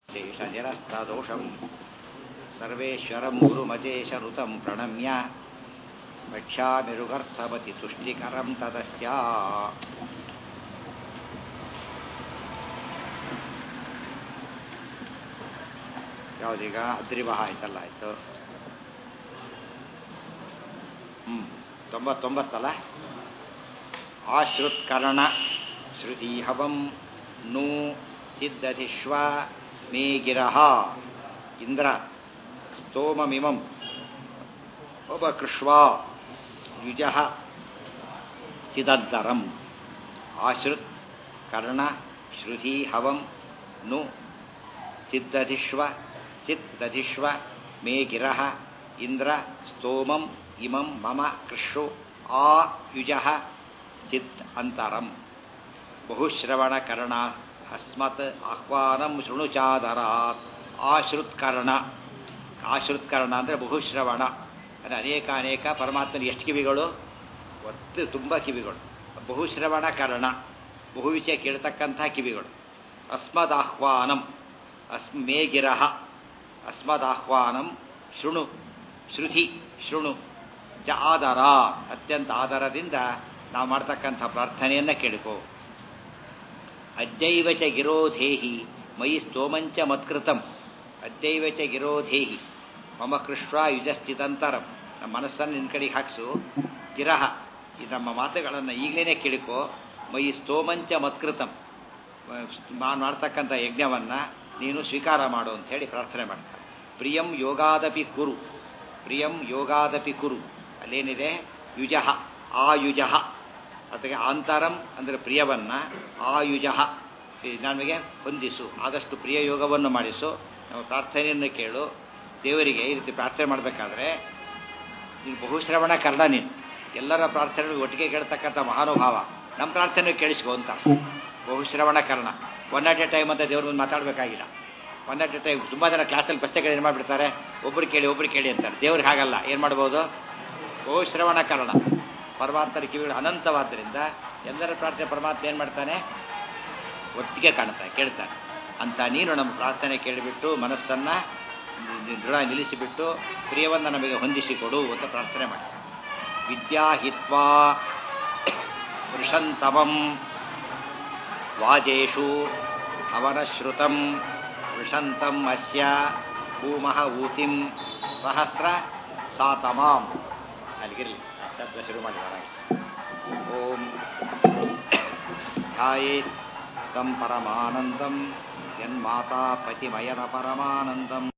शेषनिरस्तदोषम् सर्वेश्वरं गुरुमजेशनुतं प्रणम्य वक्ष्यामिरुगर्थमति तुष्टिकरं तदस्य ಯಾವುದೀಗ ಅದ್ರಿವಹ ಆಯ್ತಲ್ಲ ಆಯ್ತು ಹ್ಮ್ ತೊಂಬತ್ತೊಂಬತ್ತಲ್ಲ ಆಶ್ರುತ್ಕರಣ ಶ್ರುತಿಹವಂ ನೂ ಚಿದ್ದಧಿಶ್ವ ಮೇ ಗಿರಹ ಇಂದ್ರ ಸ್ತೋಮಮಿಮಂ ಉಪಕೃಷ್ವ ಯುಜ ಚಿದದ್ದರಂ ಆಶ್ರುತ್ ಕರ್ಣ ಶ್ರುತಿ ಹವಂ ನು ಚಿದ್ದಧಿಶ್ವ ಚಿದ್ದಧಿಶ್ವ ಮೇ ಗಿರಹ ಇಂದ್ರ ಸ್ತೋಮಂ ಇಮಂ ಮಮ ಕೃಷು ಆ ಯುಜ ಚಿತ್ ಅಂತರಂ ಬಹುಶ್ರವಣಕರಣ ಅಸ್ಮತ್ ಆಹ್ವಾನಂ ಶೃಣುಚಾದರಾತ್ ಆಶ್ರುತ್ಕರ್ಣ ಆಶ್ರುತ್ಕರ್ಣ ಅಂದರೆ ಬಹುಶ್ರವಣ ಅಂದರೆ ಅನೇಕ ಅನೇಕ ಪರಮಾತ್ಮನ ಎಷ್ಟು ಕಿವಿಗಳು ಒತ್ತು ತುಂಬ ಕಿವಿಗಳು ಬಹುಶ್ರವಣ ಕರ್ಣ ಬಹು ವಿಷಯ ಕೇಳ್ತಕ್ಕಂಥ ಕಿವಿಗಳು ಅಸ್ಮದಾಹ್ವಾನಂ ಅಸ್ ಮೇ ಗಿರಹ ಅಸ್ಮದಾಹ್ವಾನಂ ಶೃಣು ಶ್ರುತಿ ಶೃಣು ಚ ಆದರ ಅತ್ಯಂತ ಆಧಾರದಿಂದ ನಾವು ಮಾಡ್ತಕ್ಕಂಥ ಪ್ರಾರ್ಥನೆಯನ್ನು ಕೇಳಿಕೋ ಅದ್ಯೈವ ಚ ಗಿರೋಧೇಹಿ ಮಯಿ ಸ್ತೋಮಂಚ ಮತ್ಕೃತಂ ಅದ್ಯೈವ ಚ ಗಿರೋಧೇಹಿ ಮಮ ಕೃಷ್ಣ ಯುಜಸ್ಥಿತಂತರಂ ನಮ್ಮ ಮನಸ್ಸನ್ನು ನಿನ್ನ ಕಡೆಗೆ ಹಾಕ್ಸು ಗಿರಹ ಈ ನಮ್ಮ ಮಾತುಗಳನ್ನು ಈಗಲೇ ಕೇಳಿಕೋ ಮಯಿ ಸ್ತೋಮಂಚ ಮತ್ಕೃತಂ ನಾನು ಮಾಡ್ತಕ್ಕಂಥ ಯಜ್ಞವನ್ನು ನೀನು ಸ್ವೀಕಾರ ಮಾಡು ಅಂತ ಹೇಳಿ ಪ್ರಾರ್ಥನೆ ಮಾಡ್ತಾರೆ ಪ್ರಿಯಂ ಯೋಗಾದಪಿ ಕುರು ಪ್ರಿಯಂ ಯೋಗಾದಪಿ ಕುರು ಅಲ್ಲೇನಿದೆ ಯುಜಃ ಆಯುಜಃ ಅದಕ್ಕೆ ಆಂತರಂ ಅಂದರೆ ಪ್ರಿಯವನ್ನ ಆಯುಜಃ ನಮಗೆ ಹೊಂದಿಸು ಆದಷ್ಟು ಪ್ರಿಯ ಯೋಗವನ್ನು ಮಾಡಿಸು ನಾವು ಪ್ರಾರ್ಥನೆಯನ್ನು ಕೇಳು ದೇವರಿಗೆ ಈ ರೀತಿ ಪ್ರಾರ್ಥನೆ ಮಾಡಬೇಕಾದ್ರೆ ನೀನು ಬಹುಶ್ರವಣ ಕರ್ಣ ನೀನು ಎಲ್ಲರ ಪ್ರಾರ್ಥನೆ ಒಟ್ಟಿಗೆ ಕೇಳ್ತಕ್ಕಂಥ ಮಹಾನುಭಾವ ನಮ್ಮ ಪ್ರಾರ್ಥನೆ ಕೇಳಿಸ್ಕೊ ಅಂತ ಬಹುಶ್ರವಣ ಕರ್ಣ ಒನ್ ಅಟ್ ಎ ಟೈಮ್ ಅಂತ ದೇವ್ರ ಮುಂದೆ ಮಾತಾಡಬೇಕಾಗಿಲ್ಲ ಒನ್ ಅಟ್ ಎ ಟೈಮ್ ತುಂಬ ಜನ ಕ್ಲಾಸಲ್ಲಿ ಪುಸ್ತಕ ಏನು ಮಾಡಿಬಿಡ್ತಾರೆ ಒಬ್ರು ಕೇಳಿ ಒಬ್ರು ಕೇಳಿ ಅಂತಾರೆ ದೇವ್ರಿಗೆ ಹಾಗಲ್ಲ ಏನು ಮಾಡ್ಬೋದು ಬಹುಶ್ರವಣ ಕರ್ಣ ಪರಮಾತ್ಮನ ಕಿವಿಗಳು ಅನಂತವಾದ್ದರಿಂದ ಎಲ್ಲರ ಪ್ರಾರ್ಥನೆ ಪರಮಾತ್ಮ ಏನು ಮಾಡ್ತಾನೆ ಒಟ್ಟಿಗೆ ಕಾಣ್ತಾನೆ ಕೇಳ್ತಾನೆ ಅಂತ ನೀನು ನಮ್ಮ ಪ್ರಾರ್ಥನೆ ಕೇಳಿಬಿಟ್ಟು ಮನಸ್ಸನ್ನು ದೃಢ ನಿಲ್ಲಿಸಿಬಿಟ್ಟು ಪ್ರಿಯವನ್ನು ನಮಗೆ ಹೊಂದಿಸಿಕೊಡು ಅಂತ ಪ್ರಾರ್ಥನೆ ಮಾಡಿ ವಿದ್ಯಾಹಿತ್ವಾ ವೃಷಂತಮಂ ವಾಜೇಷು ಅವನಶ್ರುತಂ ವೃಷಂತಂ ಅಸ್ಯ ಭೂಮಃ ಊತಿಂ ಸಹಸ್ರ ಸಾತಮಾಂ ಅಲ್ಲಿಗಿರಲಿ ಶಬ್ದ ಶುರು ಮಾಡಿದ್ದಾರೆ ಓಂ ಧ್ಯಾಯೇತ್ ತಂ ಪರಮಾನಂದಂ ಯನ್ಮಾತಾ ಪತಿಮಯನ ಪರಮಾನಂದಂ